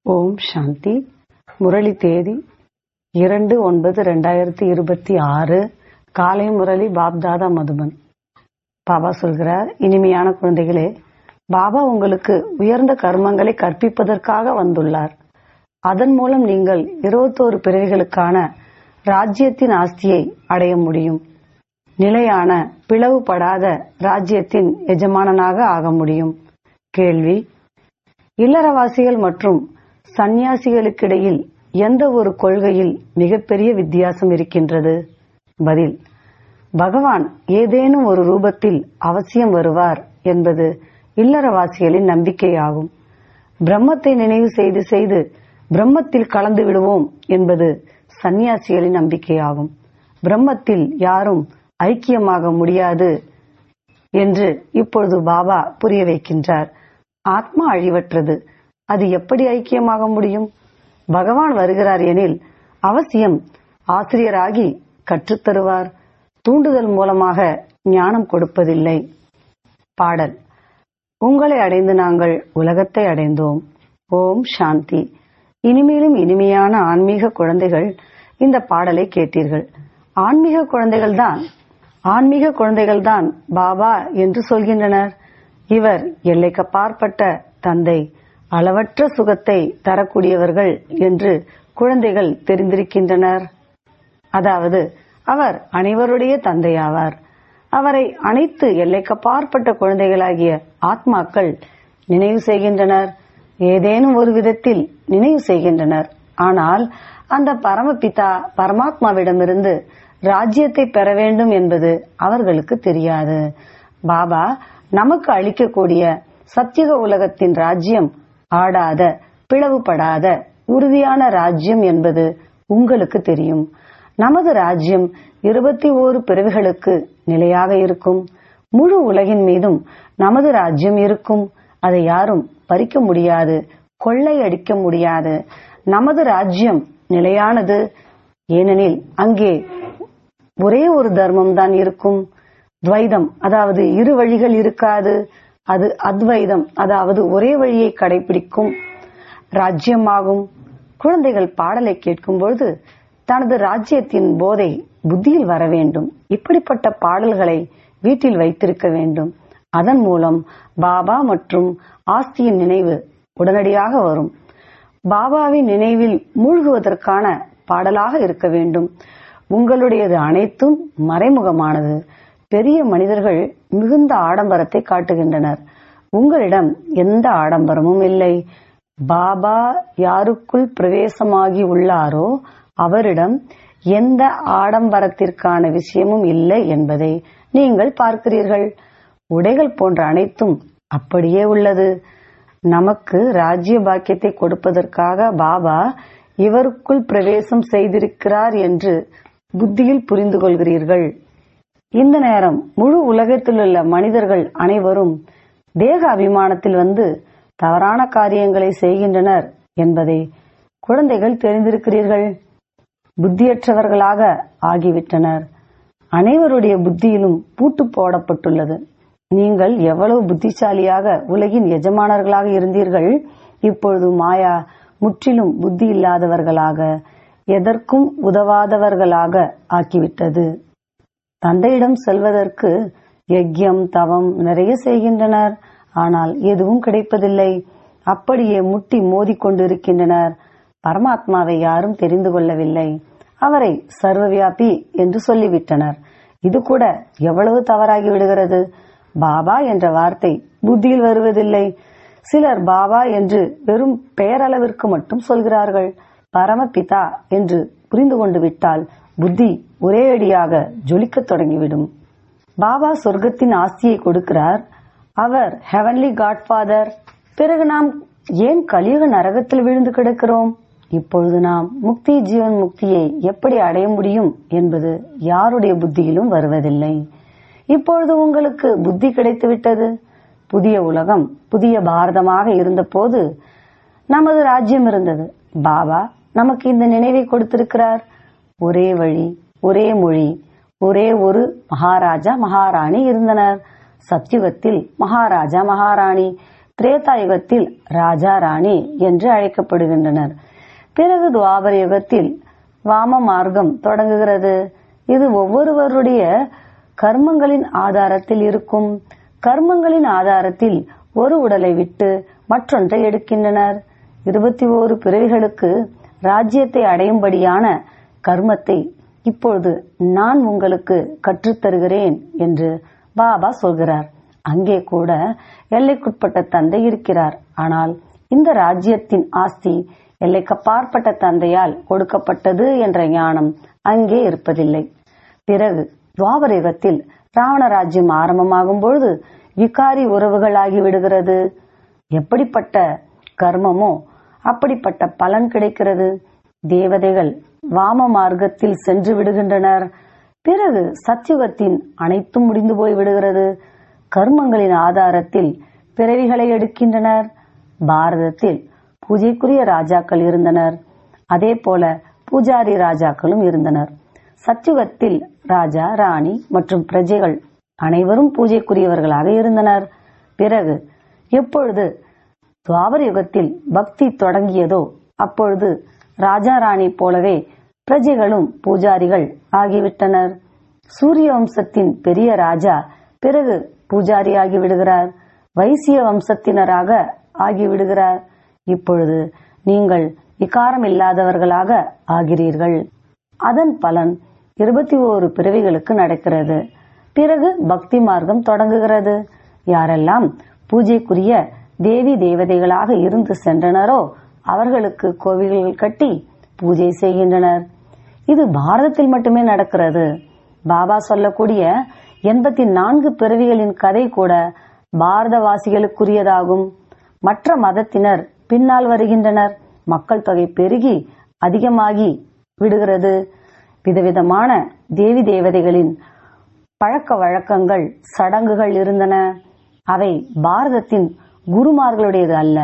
ஓம் சாந்தி முரளி தேதி இரண்டு ஒன்பது ரெண்டாயிரத்தி இருபத்தி ஆறு காலை முரளி பாப்தாதா மதுபன் பாபா சொல்கிறார் இனிமையான குழந்தைகளே பாபா உங்களுக்கு உயர்ந்த கர்மங்களை கற்பிப்பதற்காக வந்துள்ளார் அதன் மூலம் நீங்கள் இருபத்தோரு பிறவிகளுக்கான ராஜ்யத்தின் ஆஸ்தியை அடைய முடியும் நிலையான பிளவுபடாத ராஜ்யத்தின் எஜமானனாக ஆக முடியும் கேள்வி இல்லறவாசிகள் மற்றும் சந்நியாசிகளுக்கிடையில் எந்த ஒரு கொள்கையில் மிகப்பெரிய வித்தியாசம் இருக்கின்றது பதில் பகவான் ஏதேனும் ஒரு ரூபத்தில் அவசியம் வருவார் என்பது இல்லறவாசிகளின் நம்பிக்கையாகும் பிரம்மத்தை நினைவு செய்து செய்து பிரம்மத்தில் கலந்து விடுவோம் என்பது சந்நியாசிகளின் நம்பிக்கையாகும் பிரம்மத்தில் யாரும் ஐக்கியமாக முடியாது என்று இப்பொழுது பாபா புரிய வைக்கின்றார் ஆத்மா அழிவற்றது அது எப்படி ஐக்கியமாக முடியும் பகவான் வருகிறார் எனில் அவசியம் ஆசிரியராகி கற்றுத்தருவார் தூண்டுதல் மூலமாக ஞானம் கொடுப்பதில்லை பாடல் உங்களை அடைந்து நாங்கள் உலகத்தை அடைந்தோம் ஓம் சாந்தி இனிமேலும் இனிமையான ஆன்மீக குழந்தைகள் இந்த பாடலை கேட்டீர்கள் ஆன்மீக குழந்தைகள்தான் ஆன்மீக குழந்தைகள்தான் பாபா என்று சொல்கின்றனர் இவர் எல்லைக்கு பார்ப்பட்ட தந்தை அளவற்ற சுகத்தை தரக்கூடியவர்கள் என்று குழந்தைகள் தெரிந்திருக்கின்றனர் அதாவது அவர் அனைவருடைய தந்தையாவார் அவரை அனைத்து எல்லைக்கு பார்ப்பட்ட குழந்தைகளாகிய ஆத்மாக்கள் நினைவு செய்கின்றனர் ஏதேனும் ஒரு விதத்தில் நினைவு செய்கின்றனர் ஆனால் அந்த பரமபிதா பரமாத்மாவிடமிருந்து ராஜ்யத்தை பெற வேண்டும் என்பது அவர்களுக்கு தெரியாது பாபா நமக்கு அளிக்கக்கூடிய சத்தியக உலகத்தின் ராஜ்யம் ஆடாத பிளவுபடாத உறுதியான ராஜ்யம் என்பது உங்களுக்கு தெரியும் நமது ராஜ்யம் இருபத்தி ஓரு பிறவிகளுக்கு நிலையாக இருக்கும் முழு உலகின் மீதும் நமது ராஜ்யம் இருக்கும் அதை யாரும் பறிக்க முடியாது கொள்ளை அடிக்க முடியாது நமது ராஜ்யம் நிலையானது ஏனெனில் அங்கே ஒரே ஒரு தர்மம் தான் இருக்கும் துவைதம் அதாவது இரு வழிகள் இருக்காது அது அத்வைதம் அதாவது ஒரே வழியை கடைபிடிக்கும் ராஜ்யமாகும் குழந்தைகள் பாடலை கேட்கும் பொழுது தனது ராஜ்யத்தின் போதை புத்தியில் வர வேண்டும் இப்படிப்பட்ட பாடல்களை வீட்டில் வைத்திருக்க வேண்டும் அதன் மூலம் பாபா மற்றும் ஆஸ்தியின் நினைவு உடனடியாக வரும் பாபாவின் நினைவில் மூழ்குவதற்கான பாடலாக இருக்க வேண்டும் உங்களுடையது அனைத்தும் மறைமுகமானது பெரிய மனிதர்கள் மிகுந்த ஆடம்பரத்தை காட்டுகின்றனர் உங்களிடம் எந்த ஆடம்பரமும் இல்லை பாபா யாருக்குள் பிரவேசமாகி உள்ளாரோ அவரிடம் எந்த ஆடம்பரத்திற்கான விஷயமும் இல்லை என்பதை நீங்கள் பார்க்கிறீர்கள் உடைகள் போன்ற அனைத்தும் அப்படியே உள்ளது நமக்கு ராஜ்ய பாக்கியத்தை கொடுப்பதற்காக பாபா இவருக்குள் பிரவேசம் செய்திருக்கிறார் என்று புத்தியில் புரிந்து கொள்கிறீர்கள் இந்த நேரம் முழு உலகத்தில் உள்ள மனிதர்கள் அனைவரும் தேக அபிமானத்தில் வந்து தவறான காரியங்களை செய்கின்றனர் என்பதை குழந்தைகள் தெரிந்திருக்கிறீர்கள் புத்தியற்றவர்களாக ஆகிவிட்டனர் அனைவருடைய புத்தியிலும் பூட்டு போடப்பட்டுள்ளது நீங்கள் எவ்வளவு புத்திசாலியாக உலகின் எஜமானர்களாக இருந்தீர்கள் இப்பொழுது மாயா முற்றிலும் புத்தி இல்லாதவர்களாக எதற்கும் உதவாதவர்களாக ஆக்கிவிட்டது தந்தையிடம் செல்வதற்கு யஜ்யம் தவம் நிறைய செய்கின்றனர் ஆனால் எதுவும் கிடைப்பதில்லை அப்படியே முட்டி மோதிக்கொண்டிருக்கின்றனர் பரமாத்மாவை யாரும் தெரிந்து கொள்ளவில்லை அவரை சர்வவியாபி என்று சொல்லிவிட்டனர் இது கூட எவ்வளவு தவறாகி விடுகிறது பாபா என்ற வார்த்தை புத்தியில் வருவதில்லை சிலர் பாபா என்று வெறும் பெயரளவிற்கு மட்டும் சொல்கிறார்கள் பரமபிதா என்று புரிந்து கொண்டு விட்டால் புத்தி ஒரே அடியாக ஜொலிக்க தொடங்கிவிடும் பாபா சொர்க்கத்தின் ஆஸ்தியை கொடுக்கிறார் அவர் ஹெவன்லி காட்ஃபாதர் பிறகு நாம் ஏன் கலியுக நரகத்தில் விழுந்து கிடக்கிறோம் இப்பொழுது நாம் முக்தி ஜீவன் முக்தியை எப்படி அடைய முடியும் என்பது யாருடைய புத்தியிலும் வருவதில்லை இப்பொழுது உங்களுக்கு புத்தி கிடைத்து விட்டது புதிய உலகம் புதிய பாரதமாக இருந்தபோது நமது ராஜ்யம் இருந்தது பாபா நமக்கு இந்த நினைவை கொடுத்திருக்கிறார் ஒரே வழி ஒரே மொழி ஒரே ஒரு மகாராஜா மகாராணி இருந்தனர் சத்யுகத்தில் மகாராஜா மகாராணி திரேதாயுகத்தில் ராஜா ராணி என்று அழைக்கப்படுகின்றனர் பிறகு துவாபர யுகத்தில் வாம மார்க்கம் தொடங்குகிறது இது ஒவ்வொருவருடைய கர்மங்களின் ஆதாரத்தில் இருக்கும் கர்மங்களின் ஆதாரத்தில் ஒரு உடலை விட்டு மற்றொன்றை எடுக்கின்றனர் இருபத்தி ஓரு பிறவிகளுக்கு ராஜ்யத்தை அடையும்படியான கர்மத்தை இப்பொழுது நான் உங்களுக்கு கற்றுத்தருகிறேன் என்று பாபா சொல்கிறார் அங்கே கூட எல்லைக்குட்பட்ட தந்தை இருக்கிறார் ஆனால் இந்த ராஜ்யத்தின் ஆஸ்தி எல்லைக்கப்பாற்பட்ட தந்தையால் கொடுக்கப்பட்டது என்ற ஞானம் அங்கே இருப்பதில்லை பிறகு துவாபர யுகத்தில் ராவண ராஜ்யம் ஆரம்பமாகும் பொழுது விகாரி உறவுகள் ஆகிவிடுகிறது எப்படிப்பட்ட கர்மமோ அப்படிப்பட்ட பலன் கிடைக்கிறது தேவதைகள் வாம மார்க்கத்தில் சென்று விடுகின்றனர் பிறகு சத்யுகத்தின் அனைத்தும் முடிந்து போய் விடுகிறது கர்மங்களின் ஆதாரத்தில் பிறவிகளை எடுக்கின்றனர் பாரதத்தில் பூஜைக்குரிய ராஜாக்கள் இருந்தனர் அதே போல பூஜாரி ராஜாக்களும் இருந்தனர் சத்யுகத்தில் ராஜா ராணி மற்றும் பிரஜைகள் அனைவரும் பூஜைக்குரியவர்களாக இருந்தனர் பிறகு எப்பொழுது துவாபர யுகத்தில் பக்தி தொடங்கியதோ அப்பொழுது ராஜா ராணி போலவே பிரஜைகளும் பூஜாரிகள் ஆகிவிட்டனர் சூரிய வம்சத்தின் பெரிய ராஜா பிறகு பூஜாரி ஆகிவிடுகிறார் வைசிய வம்சத்தினராக ஆகிவிடுகிறார் இப்பொழுது நீங்கள் விகாரம் இல்லாதவர்களாக ஆகிறீர்கள் அதன் பலன் இருபத்தி ஓரு பிறவிகளுக்கு நடக்கிறது பிறகு பக்தி மார்க்கம் தொடங்குகிறது யாரெல்லாம் பூஜைக்குரிய தேவி தேவதைகளாக இருந்து சென்றனரோ அவர்களுக்கு கோவில்கள் கட்டி பூஜை செய்கின்றனர் இது பாரதத்தில் மட்டுமே நடக்கிறது பாபா சொல்லக்கூடிய எண்பத்தி நான்கு பிறவிகளின் கதை கூட பாரதவாசிகளுக்குரியதாகும் மற்ற மதத்தினர் பின்னால் வருகின்றனர் மக்கள் தொகை பெருகி அதிகமாகி விடுகிறது விதவிதமான தேவி தேவதைகளின் பழக்க வழக்கங்கள் சடங்குகள் இருந்தன அவை பாரதத்தின் குருமார்களுடையது அல்ல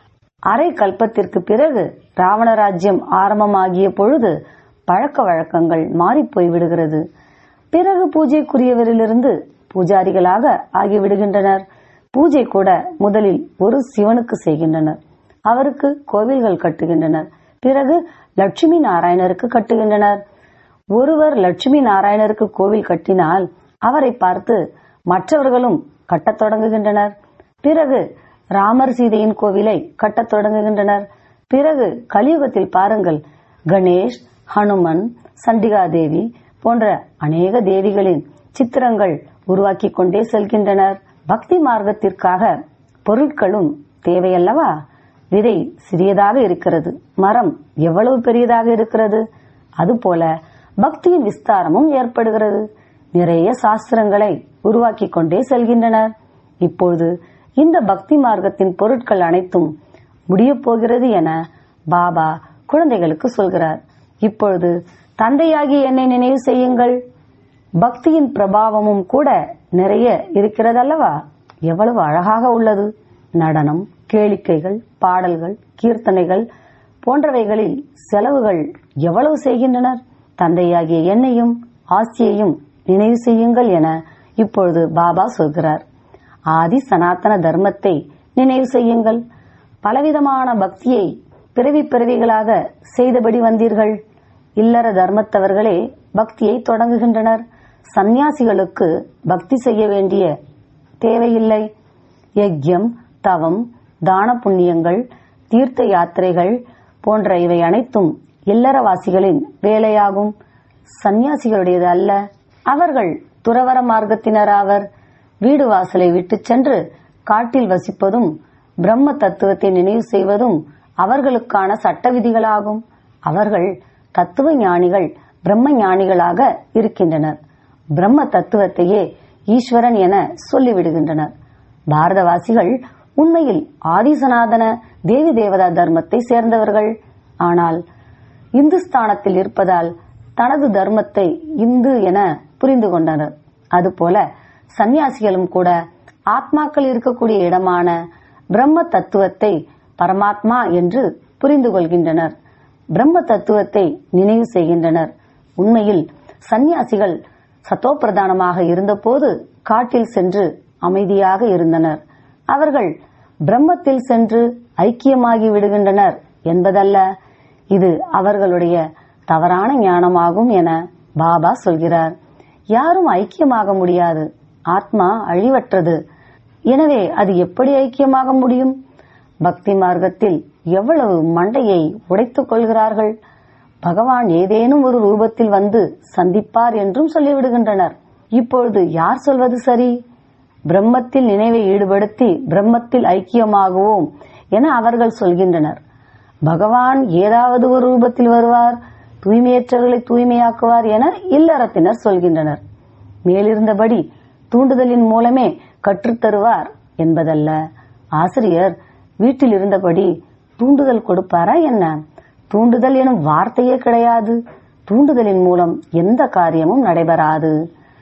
அரை கல்பத்திற்கு பிறகு ராவண ராஜ்யம் ஆரம்பமாகிய பொழுது பழக்க வழக்கங்கள் மாறிப்போய் விடுகிறது பிறகு பூஜைக்குரியவரிலிருந்து பூஜாரிகளாக ஆகிவிடுகின்றனர் பூஜை கூட முதலில் ஒரு சிவனுக்கு செய்கின்றனர் அவருக்கு கோவில்கள் கட்டுகின்றனர் பிறகு லட்சுமி நாராயணருக்கு கட்டுகின்றனர் ஒருவர் லட்சுமி நாராயணருக்கு கோவில் கட்டினால் அவரை பார்த்து மற்றவர்களும் கட்டத் தொடங்குகின்றனர் பிறகு ராமர் சீதையின் கோவிலை கட்டத் தொடங்குகின்றனர் பிறகு கலியுகத்தில் பாருங்கள் கணேஷ் ஹனுமன் சண்டிகா தேவி போன்ற அநேக தேவிகளின் சித்திரங்கள் உருவாக்கி கொண்டே செல்கின்றனர் பக்தி மார்க்கத்திற்காக பொருட்களும் தேவையல்லவா விதை சிறியதாக இருக்கிறது மரம் எவ்வளவு பெரியதாக இருக்கிறது அதுபோல பக்தியின் விஸ்தாரமும் ஏற்படுகிறது நிறைய சாஸ்திரங்களை உருவாக்கி கொண்டே செல்கின்றனர் இப்பொழுது இந்த பக்தி மார்க்கத்தின் பொருட்கள் அனைத்தும் முடியப் போகிறது என பாபா குழந்தைகளுக்கு சொல்கிறார் இப்பொழுது தந்தையாகிய என்னை நினைவு செய்யுங்கள் பக்தியின் பிரபாவமும் கூட நிறைய இருக்கிறதல்லவா எவ்வளவு அழகாக உள்ளது நடனம் கேளிக்கைகள் பாடல்கள் கீர்த்தனைகள் போன்றவைகளில் செலவுகள் எவ்வளவு செய்கின்றனர் தந்தையாகிய என்னையும் ஆசியையும் நினைவு செய்யுங்கள் என இப்பொழுது பாபா சொல்கிறார் ஆதி சனாதன தர்மத்தை நினைவு செய்யுங்கள் பலவிதமான பக்தியை பிறவி பிறவிகளாக செய்தபடி வந்தீர்கள் இல்லற தர்மத்தவர்களே பக்தியை தொடங்குகின்றனர் சந்நியாசிகளுக்கு பக்தி செய்ய வேண்டிய தேவையில்லை யஜ்யம் தவம் தான புண்ணியங்கள் தீர்த்த யாத்திரைகள் போன்ற இவை அனைத்தும் இல்லறவாசிகளின் வேலையாகும் சந்நியாசிகளுடையது அல்ல அவர்கள் துறவர மார்க்கத்தினராவர் வீடு வாசலை விட்டு சென்று காட்டில் வசிப்பதும் பிரம்ம தத்துவத்தை நினைவு செய்வதும் அவர்களுக்கான சட்ட விதிகளாகும் அவர்கள் தத்துவ ஞானிகள் பிரம்ம ஞானிகளாக இருக்கின்றனர் பிரம்ம தத்துவத்தையே ஈஸ்வரன் என சொல்லிவிடுகின்றனர் பாரதவாசிகள் உண்மையில் ஆதிசனாதன தேவி தேவதா தர்மத்தை சேர்ந்தவர்கள் ஆனால் இந்துஸ்தானத்தில் இருப்பதால் தனது தர்மத்தை இந்து என புரிந்து கொண்டனர் அதுபோல சந்நியாசிகளும் கூட ஆத்மாக்கள் இருக்கக்கூடிய இடமான பிரம்ம தத்துவத்தை பரமாத்மா என்று புரிந்து கொள்கின்றனர் பிரம்ம தத்துவத்தை நினைவு செய்கின்றனர் உண்மையில் சந்நியாசிகள் சத்தோப்பிரதானமாக இருந்தபோது காட்டில் சென்று அமைதியாக இருந்தனர் அவர்கள் பிரம்மத்தில் சென்று ஐக்கியமாகி விடுகின்றனர் என்பதல்ல இது அவர்களுடைய தவறான ஞானமாகும் என பாபா சொல்கிறார் யாரும் ஐக்கியமாக முடியாது ஆத்மா அழிவற்றது எனவே அது எப்படி ஐக்கியமாக முடியும் பக்தி மார்க்கத்தில் எவ்வளவு மண்டையை உடைத்துக் கொள்கிறார்கள் பகவான் ஏதேனும் ஒரு ரூபத்தில் வந்து சந்திப்பார் என்றும் சொல்லிவிடுகின்றனர் இப்பொழுது யார் சொல்வது சரி பிரம்மத்தில் நினைவை ஈடுபடுத்தி பிரம்மத்தில் ஐக்கியமாகுவோம் என அவர்கள் சொல்கின்றனர் பகவான் ஏதாவது ஒரு ரூபத்தில் வருவார் தூய்மையற்றவர்களை தூய்மையாக்குவார் என இல்லறத்தினர் சொல்கின்றனர் மேலிருந்தபடி தூண்டுதலின் மூலமே கற்றுத்தருவார் என்பதல்ல ஆசிரியர் வீட்டில் இருந்தபடி தூண்டுதல் கொடுப்பாரா என்ன தூண்டுதல் எனும் வார்த்தையே கிடையாது தூண்டுதலின் மூலம் எந்த காரியமும் நடைபெறாது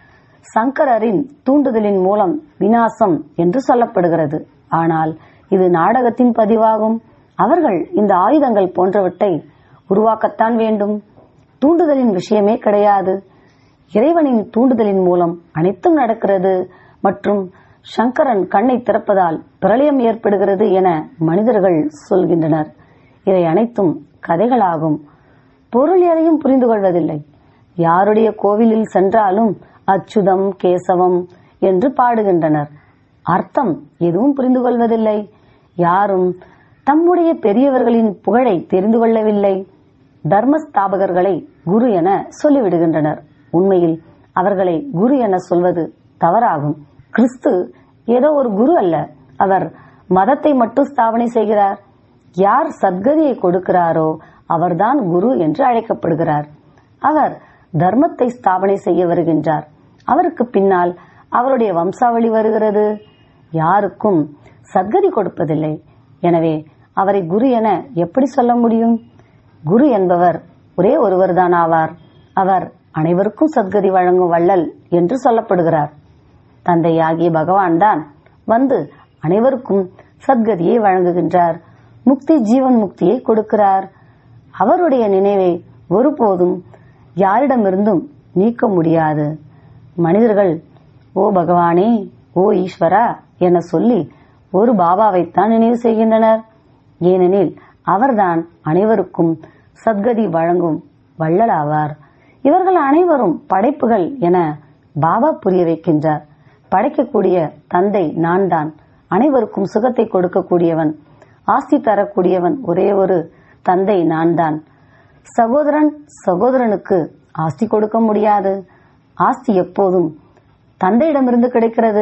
சங்கரரின் தூண்டுதலின் மூலம் வினாசம் என்று சொல்லப்படுகிறது ஆனால் இது நாடகத்தின் பதிவாகும் அவர்கள் இந்த ஆயுதங்கள் போன்றவற்றை உருவாக்கத்தான் வேண்டும் தூண்டுதலின் விஷயமே கிடையாது இறைவனின் தூண்டுதலின் மூலம் அனைத்தும் நடக்கிறது மற்றும் சங்கரன் கண்ணை திறப்பதால் பிரளயம் ஏற்படுகிறது என மனிதர்கள் சொல்கின்றனர் இவை அனைத்தும் கதைகளாகும் பொருள் எதையும் புரிந்து கொள்வதில்லை யாருடைய கோவிலில் சென்றாலும் அச்சுதம் கேசவம் என்று பாடுகின்றனர் அர்த்தம் எதுவும் புரிந்து கொள்வதில்லை யாரும் தம்முடைய பெரியவர்களின் புகழை தெரிந்து கொள்ளவில்லை தர்மஸ்தாபகர்களை குரு என சொல்லிவிடுகின்றனர் உண்மையில் அவர்களை குரு என சொல்வது தவறாகும் கிறிஸ்து ஏதோ ஒரு குரு அல்ல அவர் மதத்தை மட்டும் ஸ்தாபனை செய்கிறார் யார் சத்கதியை கொடுக்கிறாரோ அவர்தான் குரு என்று அழைக்கப்படுகிறார் அவர் தர்மத்தை ஸ்தாபனை செய்ய வருகின்றார் அவருக்கு பின்னால் அவருடைய வம்சாவளி வருகிறது யாருக்கும் சத்கதி கொடுப்பதில்லை எனவே அவரை குரு என எப்படி சொல்ல முடியும் குரு என்பவர் ஒரே ஒருவர்தான் ஆவார் அவர் அனைவருக்கும் சத்கதி வழங்கும் வள்ளல் என்று சொல்லப்படுகிறார் தந்தையாகிய பகவான் தான் வந்து அனைவருக்கும் சத்கதியை வழங்குகின்றார் முக்தி ஜீவன் முக்தியை கொடுக்கிறார் அவருடைய நினைவை ஒருபோதும் யாரிடமிருந்தும் நீக்க முடியாது மனிதர்கள் ஓ பகவானே ஓ ஈஸ்வரா என சொல்லி ஒரு பாபாவைத்தான் நினைவு செய்கின்றனர் ஏனெனில் அவர்தான் அனைவருக்கும் சத்கதி வழங்கும் வள்ளலாவார் இவர்கள் அனைவரும் படைப்புகள் என பாபா புரிய வைக்கின்றார் படைக்கக்கூடிய தந்தை நான் தான் அனைவருக்கும் சுகத்தை கொடுக்கக்கூடியவன் ஆஸ்தி தரக்கூடியவன் ஒரே ஒரு தந்தை நான் தான் சகோதரன் சகோதரனுக்கு ஆஸ்தி கொடுக்க முடியாது ஆஸ்தி எப்போதும் தந்தையிடமிருந்து கிடைக்கிறது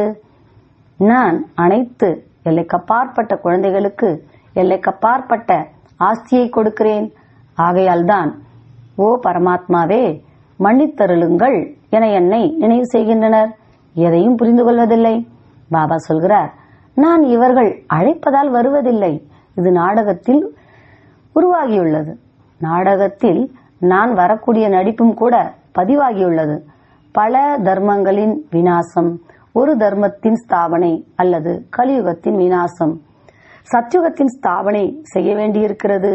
நான் அனைத்து எல்லைக்கப்பாற்பட்ட குழந்தைகளுக்கு எல்லைக்கப்பாற்பட்ட ஆஸ்தியை கொடுக்கிறேன் ஆகையால் தான் ஓ பரமாத்மாவே மன்னித்தருளுங்கள் என என்னை நினைவு செய்கின்றனர் எதையும் புரிந்து கொள்வதில்லை பாபா சொல்கிறார் நான் இவர்கள் அழைப்பதால் வருவதில்லை இது நாடகத்தில் உருவாகியுள்ளது நாடகத்தில் நான் வரக்கூடிய நடிப்பும் கூட பதிவாகியுள்ளது பல தர்மங்களின் வினாசம் ஒரு தர்மத்தின் ஸ்தாபனை அல்லது கலியுகத்தின் வினாசம் சத்யுகத்தின் ஸ்தாபனை செய்ய வேண்டியிருக்கிறது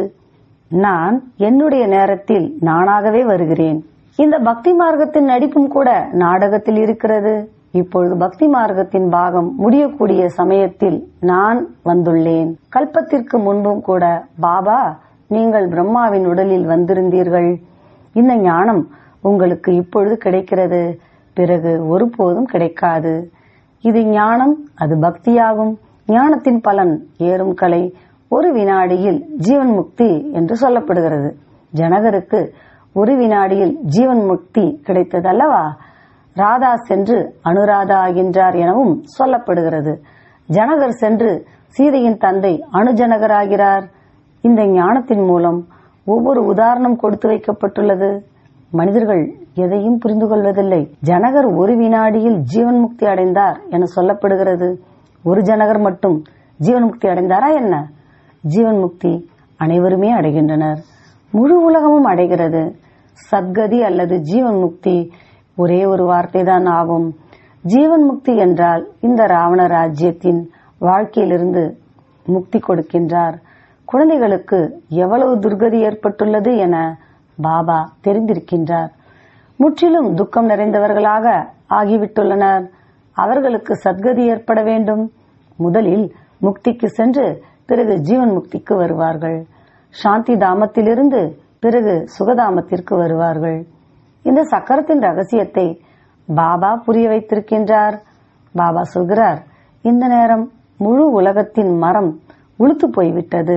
நான் என்னுடைய நேரத்தில் நானாகவே வருகிறேன் இந்த பக்தி மார்க்கத்தின் நடிப்பும் கூட நாடகத்தில் இருக்கிறது இப்பொழுது பக்தி மார்க்கத்தின் பாகம் முடியக்கூடிய சமயத்தில் நான் வந்துள்ளேன் கல்பத்திற்கு முன்பும் கூட பாபா நீங்கள் பிரம்மாவின் உடலில் வந்திருந்தீர்கள் இந்த ஞானம் உங்களுக்கு இப்பொழுது கிடைக்கிறது பிறகு ஒருபோதும் கிடைக்காது இது ஞானம் அது பக்தியாகும் ஞானத்தின் பலன் ஏறும் கலை ஒரு வினாடியில் ஜீவன் முக்தி என்று சொல்லப்படுகிறது ஜனகருக்கு ஒரு வினாடியில் ஜீவன் முக்தி கிடைத்தது அல்லவா ராதா சென்று அனுராதா ஆகின்றார் எனவும் சொல்லப்படுகிறது ஜனகர் சென்று சீதையின் தந்தை அணுஜனகராகிறார் இந்த ஞானத்தின் மூலம் ஒவ்வொரு உதாரணம் கொடுத்து வைக்கப்பட்டுள்ளது மனிதர்கள் எதையும் புரிந்து கொள்வதில்லை ஜனகர் ஒரு வினாடியில் ஜீவன் முக்தி அடைந்தார் என சொல்லப்படுகிறது ஒரு ஜனகர் மட்டும் ஜீவன் முக்தி அடைந்தாரா என்ன ஜீவன் முக்தி அனைவருமே அடைகின்றனர் முழு உலகமும் அடைகிறது சத்கதி அல்லது ஜீவன் முக்தி ஒரே ஒரு வார்த்தை தான் ஆகும் ஜீவன் முக்தி என்றால் இந்த ராவண ராஜ்யத்தின் வாழ்க்கையிலிருந்து முக்தி கொடுக்கின்றார் குழந்தைகளுக்கு எவ்வளவு துர்கதி ஏற்பட்டுள்ளது என பாபா தெரிந்திருக்கின்றார் முற்றிலும் துக்கம் நிறைந்தவர்களாக ஆகிவிட்டுள்ளனர் அவர்களுக்கு சத்கதி ஏற்பட வேண்டும் முதலில் முக்திக்கு சென்று பிறகு ஜீவன் முக்திக்கு வருவார்கள் சாந்தி தாமத்திலிருந்து பிறகு சுகதாமத்திற்கு வருவார்கள் இந்த சக்கரத்தின் ரகசியத்தை பாபா புரிய வைத்திருக்கின்றார் பாபா சொல்கிறார் இந்த நேரம் முழு உலகத்தின் மரம் உளுத்து போய்விட்டது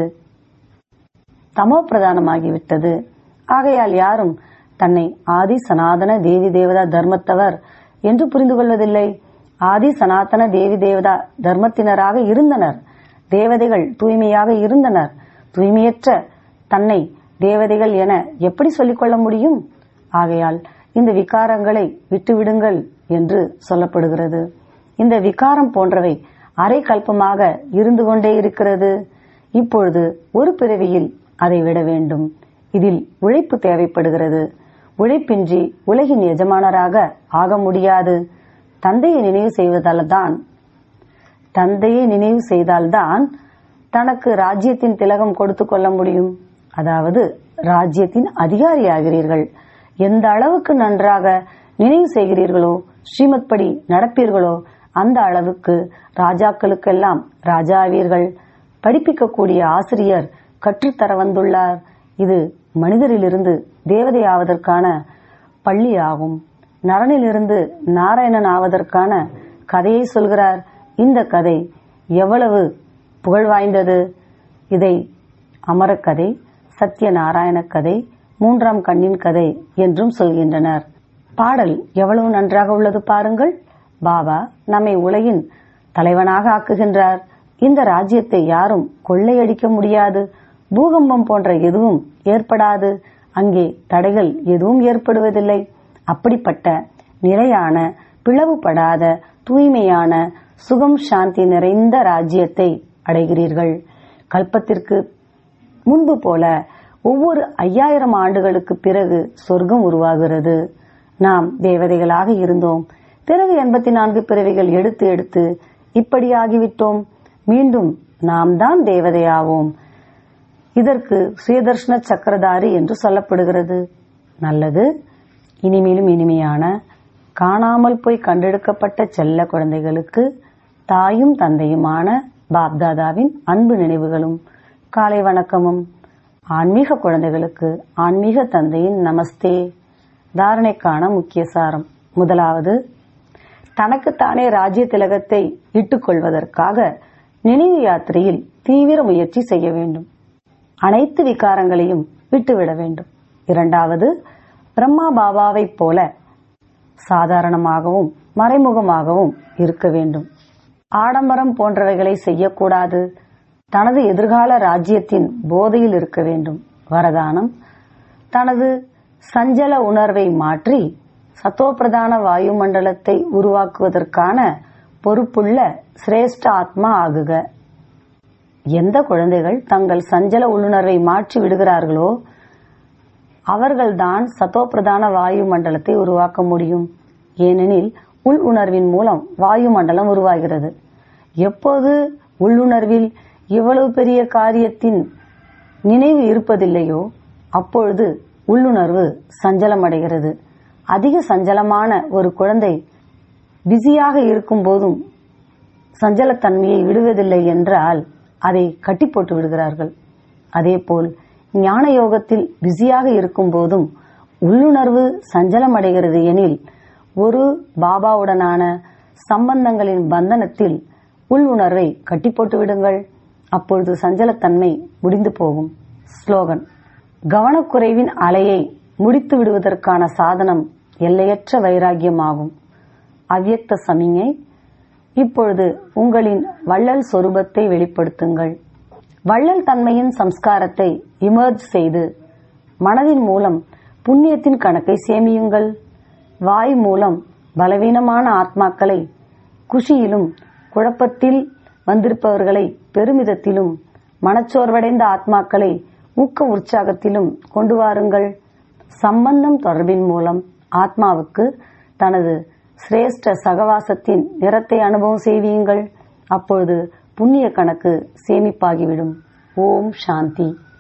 தமோ பிரதானமாகிவிட்டது ஆகையால் யாரும் தன்னை ஆதி சனாதன தேவி தேவதா தர்மத்தவர் என்று புரிந்து கொள்வதில்லை ஆதி சனாதன தேவி தேவதா தர்மத்தினராக இருந்தனர் தேவதைகள் தூய்மையாக இருந்தனர் தூய்மையற்ற தன்னை தேவதைகள் என எப்படி சொல்லிக்கொள்ள முடியும் ஆகையால் இந்த விகாரங்களை விட்டுவிடுங்கள் என்று சொல்லப்படுகிறது இந்த விகாரம் போன்றவை அரை கல்பமாக இருந்து கொண்டே இருக்கிறது இப்பொழுது ஒரு பிறவியில் அதை விட வேண்டும் இதில் உழைப்பு தேவைப்படுகிறது உழைப்பின்றி உலகின் எஜமானராக ஆக முடியாது தந்தையை நினைவு செய்வதால் தான் தந்தையை நினைவு செய்தால்தான் தனக்கு ராஜ்யத்தின் திலகம் கொடுத்து கொள்ள முடியும் அதாவது ராஜ்யத்தின் அதிகாரியாகிறீர்கள் எந்த அளவுக்கு நன்றாக நினைவு செய்கிறீர்களோ ஸ்ரீமத் படி நடப்பீர்களோ அந்த அளவுக்கு ராஜாக்களுக்கெல்லாம் ராஜாவீர்கள் படிப்பிக்கக்கூடிய ஆசிரியர் கற்றுத்தர வந்துள்ளார் இது மனிதரிலிருந்து தேவதையாவதற்கான பள்ளி ஆகும் நரனிலிருந்து நாராயணன் ஆவதற்கான கதையை சொல்கிறார் இந்த கதை எவ்வளவு புகழ் வாய்ந்தது இதை அமரக்கதை சத்யநாராயண கதை மூன்றாம் கண்ணின் கதை என்றும் சொல்கின்றனர் பாடல் எவ்வளவு நன்றாக உள்ளது பாருங்கள் பாபா நம்மை உலகின் தலைவனாக ஆக்குகின்றார் இந்த ராஜ்யத்தை யாரும் கொள்ளையடிக்க முடியாது பூகம்பம் போன்ற எதுவும் ஏற்படாது அங்கே தடைகள் எதுவும் ஏற்படுவதில்லை அப்படிப்பட்ட நிலையான பிளவுபடாத தூய்மையான சுகம் சாந்தி நிறைந்த ராஜ்யத்தை அடைகிறீர்கள் கல்பத்திற்கு முன்பு போல ஒவ்வொரு ஐயாயிரம் ஆண்டுகளுக்கு பிறகு சொர்க்கம் உருவாகிறது நாம் தேவதைகளாக இருந்தோம் பிறகு எண்பத்தி நான்கு பிறவிகள் எடுத்து எடுத்து இப்படி ஆகிவிட்டோம் மீண்டும் நாம் தான் தேவதையாவோம் இதற்கு சுயதர்ஷன சக்கரதாரி என்று சொல்லப்படுகிறது நல்லது இனிமேலும் இனிமையான காணாமல் போய் கண்டெடுக்கப்பட்ட செல்ல குழந்தைகளுக்கு தாயும் தந்தையுமான பாப்தாதாவின் அன்பு நினைவுகளும் காலை வணக்கமும் ஆன்மீக குழந்தைகளுக்கு ஆன்மீக தந்தையின் நமஸ்தே தாரணைக்கான முக்கிய சாரம் முதலாவது தனக்குத்தானே ராஜ்ய திலகத்தை இட்டுக் கொள்வதற்காக நினைவு யாத்திரையில் தீவிர முயற்சி செய்ய வேண்டும் அனைத்து விகாரங்களையும் விட்டுவிட வேண்டும் இரண்டாவது பிரம்மா பாபாவைப் போல சாதாரணமாகவும் மறைமுகமாகவும் இருக்க வேண்டும் ஆடம்பரம் போன்றவைகளை செய்யக்கூடாது தனது எதிர்கால ராஜ்யத்தின் போதையில் இருக்க வேண்டும் வரதானம் தனது சஞ்சல உணர்வை மாற்றி சத்தோப்பிரதான வாயுமண்டலத்தை உருவாக்குவதற்கான பொறுப்புள்ள சிரேஷ்ட ஆத்மா ஆகுக எந்த குழந்தைகள் தங்கள் சஞ்சல உள்ளுணர்வை மாற்றி விடுகிறார்களோ அவர்கள்தான் சத்தோப்பிரதான வாயு மண்டலத்தை உருவாக்க முடியும் ஏனெனில் உள் உணர்வின் மூலம் வாயு மண்டலம் உருவாகிறது எப்போது உள்ளுணர்வில் இவ்வளவு பெரிய காரியத்தின் நினைவு இருப்பதில்லையோ அப்பொழுது உள்ளுணர்வு சஞ்சலமடைகிறது அதிக சஞ்சலமான ஒரு குழந்தை பிஸியாக இருக்கும் போதும் சஞ்சலத்தன்மையை விடுவதில்லை என்றால் அதை கட்டி போட்டு விடுகிறார்கள் அதேபோல் ஞான யோகத்தில் பிஸியாக இருக்கும் போதும் உள்ளுணர்வு சஞ்சலமடைகிறது எனில் ஒரு பாபாவுடனான சம்பந்தங்களின் பந்தனத்தில் உள்ளுணர்வை கட்டி போட்டு விடுங்கள் அப்பொழுது சஞ்சலத்தன்மை முடிந்து போகும் ஸ்லோகன் கவனக்குறைவின் அலையை முடித்து விடுவதற்கான சாதனம் எல்லையற்ற வைராகியமாகும் அவ்யக்த சமிஞை இப்பொழுது உங்களின் வள்ளல் சொரூபத்தை வெளிப்படுத்துங்கள் வள்ளல் தன்மையின் சம்ஸ்காரத்தை இமர்ஜ் செய்து மனதின் மூலம் புண்ணியத்தின் கணக்கை சேமியுங்கள் வாய் மூலம் பலவீனமான ஆத்மாக்களை குஷியிலும் குழப்பத்தில் வந்திருப்பவர்களை பெருமிதத்திலும் மனச்சோர்வடைந்த ஆத்மாக்களை ஊக்க உற்சாகத்திலும் கொண்டு வாருங்கள் சம்பந்தம் தொடர்பின் மூலம் ஆத்மாவுக்கு தனது சிரேஷ்ட சகவாசத்தின் நிறத்தை அனுபவம் செய்வீங்கள் அப்பொழுது புண்ணிய கணக்கு சேமிப்பாகிவிடும் ஓம் சாந்தி